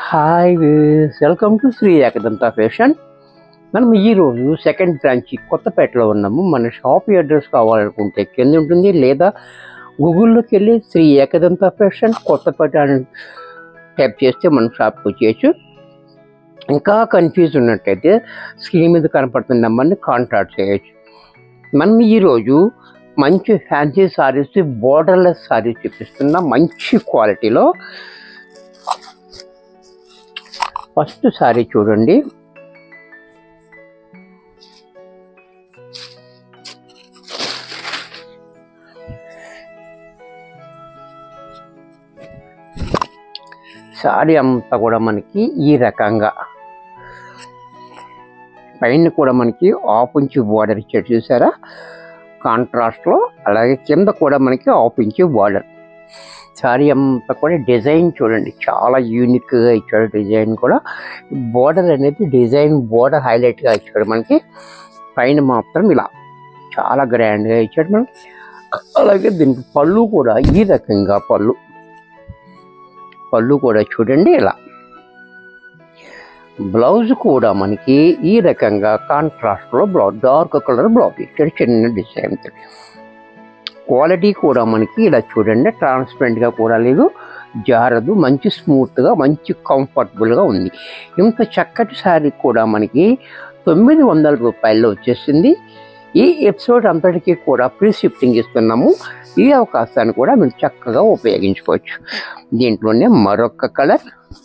hi welcome to Shri Ekadanta fashion మనం ఈరోజు second branch కొత్తపేటలో ఉన్నాము మన షాప్ అడ్రస్ కావాలనుకుంటే కింద ఉంటుంది లేదా గూగుల్లోకి వెళ్ళి శ్రీ ఏకదంత ఫ్యాషన్ కొత్తపేట అని టైప్ చేస్తే మనం షాప్కి వచ్చేయచ్చు ఇంకా కన్ఫ్యూజ్ ఉన్నట్టయితే స్క్రీన్ మీద కనపడుతున్న నెంబర్ని కాంటాక్ట్ చేయొచ్చు మనం ఈరోజు మంచి ఫ్యాన్సీ సారీస్ బోర్డర్లెస్ సారీస్ చూపిస్తున్నా మంచి క్వాలిటీలో ఫస్ట్ సారీ చూడండి సారీ అంతా కూడా మనకి ఈ రకంగా పైన కూడా మనకి ఆఫ్ ఇంచు బార్డర్ ఇచ్చాడు చూసారా కాంట్రాస్ట్లో అలాగే కింద కూడా మనకి ఆఫ్ ఇంచు బార్డర్ సారీ అంతా కూడా డిజైన్ చూడండి చాలా యూనిక్గా ఇచ్చాడు డిజైన్ కూడా బోర్డర్ అనేది డిజైన్ బోర్డర్ హైలైట్గా ఇచ్చాడు మనకి పైన మాత్రం ఇలా చాలా గ్రాండ్గా ఇచ్చాడు మనం అలాగే దీనికి పళ్ళు కూడా ఈ రకంగా పళ్ళు పళ్ళు కూడా చూడండి ఇలా బ్లౌజ్ కూడా మనకి ఈ రకంగా కాంట్రాస్ట్లో బ్లౌజ్ డార్క్ కలర్ బ్లౌజ్ ఇచ్చాడు చిన్న డిజైన్ క్వాలిటీ కూడా మనకి ఇలా చూడండి ట్రాన్స్పరెంట్గా కూడా లేదు జారదు మంచి స్మూత్గా మంచి కంఫర్టబుల్గా ఉంది ఇంత చక్కటి శారీ కూడా మనకి తొమ్మిది వందల రూపాయల్లో వచ్చేసింది ఈ ఎపిసోడ్ అంతటికీ కూడా ఫ్రీ షిఫ్టింగ్ ఇస్తున్నాము ఈ అవకాశాన్ని కూడా మీరు చక్కగా ఉపయోగించుకోవచ్చు దీంట్లోనే మరొక కలర్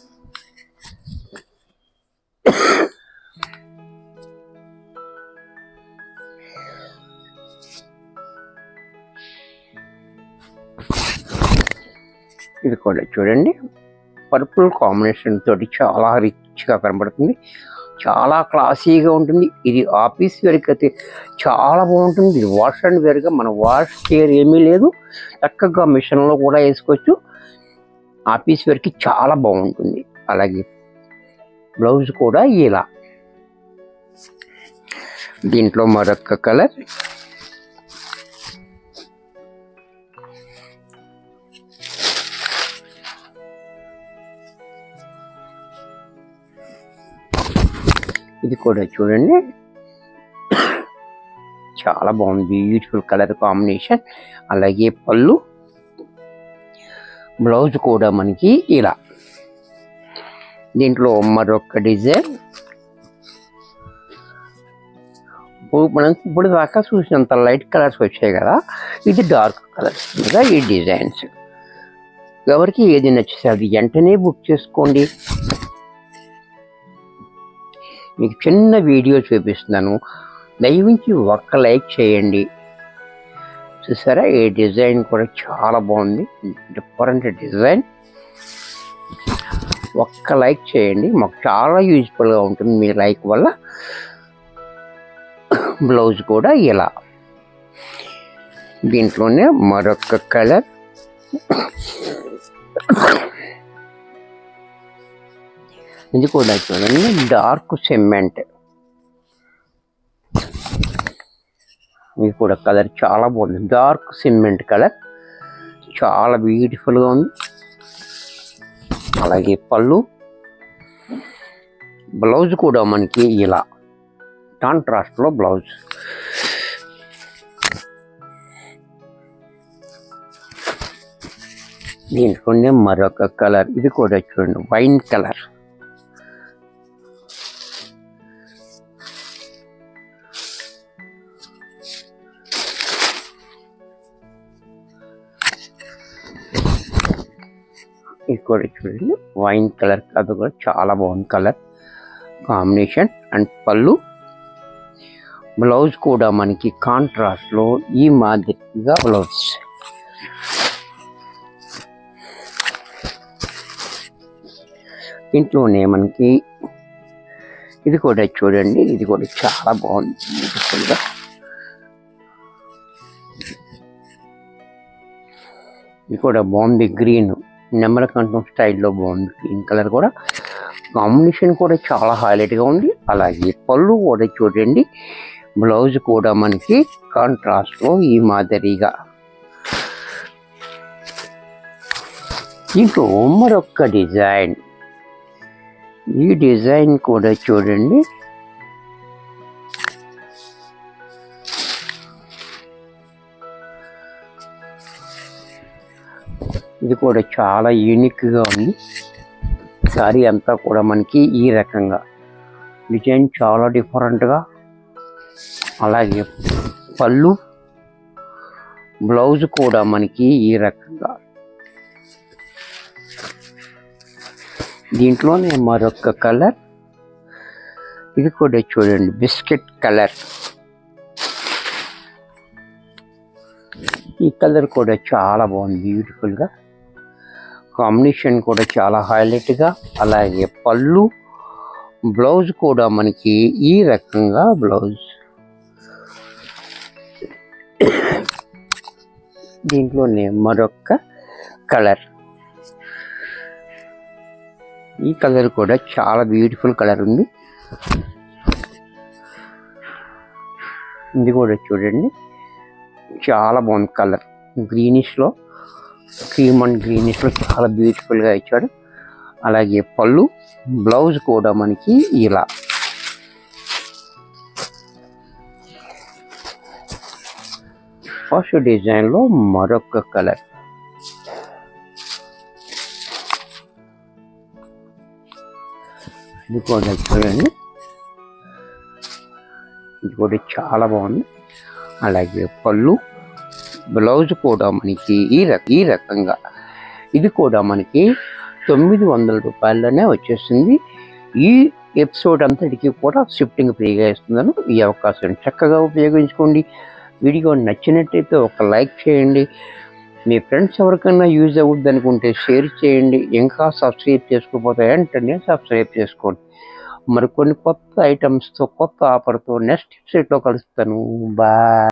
ఇది కూడా చూడండి పర్పుల్ కాంబినేషన్ తోటి చాలా రిచ్గా కనబడుతుంది చాలా క్లాసీగా ఉంటుంది ఇది ఆఫీస్ వేర్కి అయితే చాలా బాగుంటుంది ఇది వాష్ అండ్ వేర్గా మన వాష్ కేర్ ఏమీ లేదు చక్కగా మిషన్లో కూడా వేసుకోవచ్చు ఆఫీస్ వేర్కి చాలా బాగుంటుంది అలాగే బ్లౌజ్ కూడా ఇలా దీంట్లో మరొక కలర్ ఇది కూడా చూడండి చాలా బాగుంది బ్యూటిఫుల్ కలర్ కాంబినేషన్ అలాగే పళ్ళు బ్లౌజ్ కూడా మనకి ఇలా దీంట్లో మరొక డిజైన్ ఇప్పుడు మనం ఇప్పుడు దాకా చూసినంత లైట్ కలర్స్ వచ్చాయి కదా ఇది డార్క్ కలర్స్ మీద ఈ డిజైన్స్ ఎవరికి ఏది నచ్చితే అది వెంటనే బుక్ చేసుకోండి మీకు చిన్న వీడియో చూపిస్తున్నాను దయవించి ఒక్క లైక్ చేయండి చూసారా ఈ డిజైన్ కూడా చాలా బాగుంది డిఫరెంట్ డిజైన్ ఒక్క లైక్ చేయండి మాకు చాలా యూజ్ఫుల్గా ఉంటుంది మీ లైక్ వల్ల బ్లౌజ్ కూడా ఇలా దీంట్లోనే మరొక కలర్ ఇది కూడా చూడండి డార్క్ సిమెంట్ ఇది కూడా కలర్ చాలా బాగుంది డార్క్ సిమెంట్ కలర్ చాలా బ్యూటిఫుల్గా ఉంది అలాగే పళ్ళు బ్లౌజ్ కూడా మనకి ఇలా కాంట్రాస్ట్లో బ్లౌజ్ దీంట్లోనే మరొక కలర్ ఇది కూడా చూడండి వైన్ కలర్ ఇది కూడా చూడండి వైన్ కలర్ అది కూడా చాలా బాగుంది కలర్ కాంబినేషన్ అండ్ పళ్ళు బ్లౌజ్ కూడా మనకి కాంట్రాస్ట్లో ఈ మాదిరిగా బ్లౌజ్ ఇంట్లోనే మనకి ఇది కూడా చూడండి ఇది కూడా చాలా బాగుంది బ్యూటిఫుల్గా ఇది కూడా బాగుంది గ్రీన్ నెమరకంఠం స్టైల్లో బాగుంది గ్రీన్ కలర్ కూడా కాంబినేషన్ కూడా చాలా హైలైట్గా ఉంది అలాగే పళ్ళు కూడా చూడండి బ్లౌజ్ కూడా మనకి కాంట్రాస్ట్లో ఈ మాదిరిగా దీంట్లో మరొక డిజైన్ ఈ డిజైన్ కూడా చూడండి ఇది కూడా చాలా యూనిక్గా ఉంది సారీ అంతా కూడా మనకి ఈ రకంగా డిజైన్ చాలా డిఫరెంట్గా అలాగే పళ్ళు బ్లౌజ్ కూడా మనకి ఈ రకంగా దీంట్లోనే మరొక కలర్ ఇది కూడా చూడండి బిస్కెట్ కలర్ ఈ కలర్ కూడా చాలా బాగుంది బ్యూటిఫుల్గా కాంబినేషన్ కూడా చాలా హైలైట్గా అలాగే పళ్ళు బ్లౌజ్ కూడా మనకి ఈ రకంగా బ్లౌజ్ దీంట్లోనే మరొక కలర్ ఈ కలర్ కూడా చాలా బ్యూటిఫుల్ కలర్ ఉంది ఇది కూడా చూడండి చాలా బాగుంది కలర్ గ్రీనిష్లో క్రీమ్ అండ్ గ్రీనిష్లో చాలా బ్యూటిఫుల్గా ఇచ్చాడు అలాగే పళ్ళు బ్లౌజ్ కూడా మనకి ఇలా ఫస్ట్ డిజైన్లో మరొక కలర్ ఇది కూడా చూడండి ఇది కూడా చాలా బాగుంది అలాగే పళ్ళు బ్లౌజ్ కూడా మనకి ఈ రక ఈ రకంగా ఇది కూడా మనకి తొమ్మిది వందల రూపాయల్లోనే వచ్చేసింది ఈ ఎపిసోడ్ అంతటికి కూడా షిఫ్టింగ్ ఫ్రీగా ఇస్తున్నాను ఈ అవకాశం చక్కగా ఉపయోగించుకోండి వీడియో నచ్చినట్టయితే ఒక లైక్ చేయండి మీ ఫ్రెండ్స్ ఎవరికైనా యూజ్ అవుద్ది అనుకుంటే షేర్ చేయండి ఇంకా సబ్స్క్రైబ్ చేసుకోకపోతే వెంటనే సబ్స్క్రైబ్ చేసుకోండి మరికొన్ని కొత్త ఐటమ్స్తో కొత్త ఆఫర్తో నెక్స్ట్ ఎపిసోడ్లో కలుస్తాను బాయ్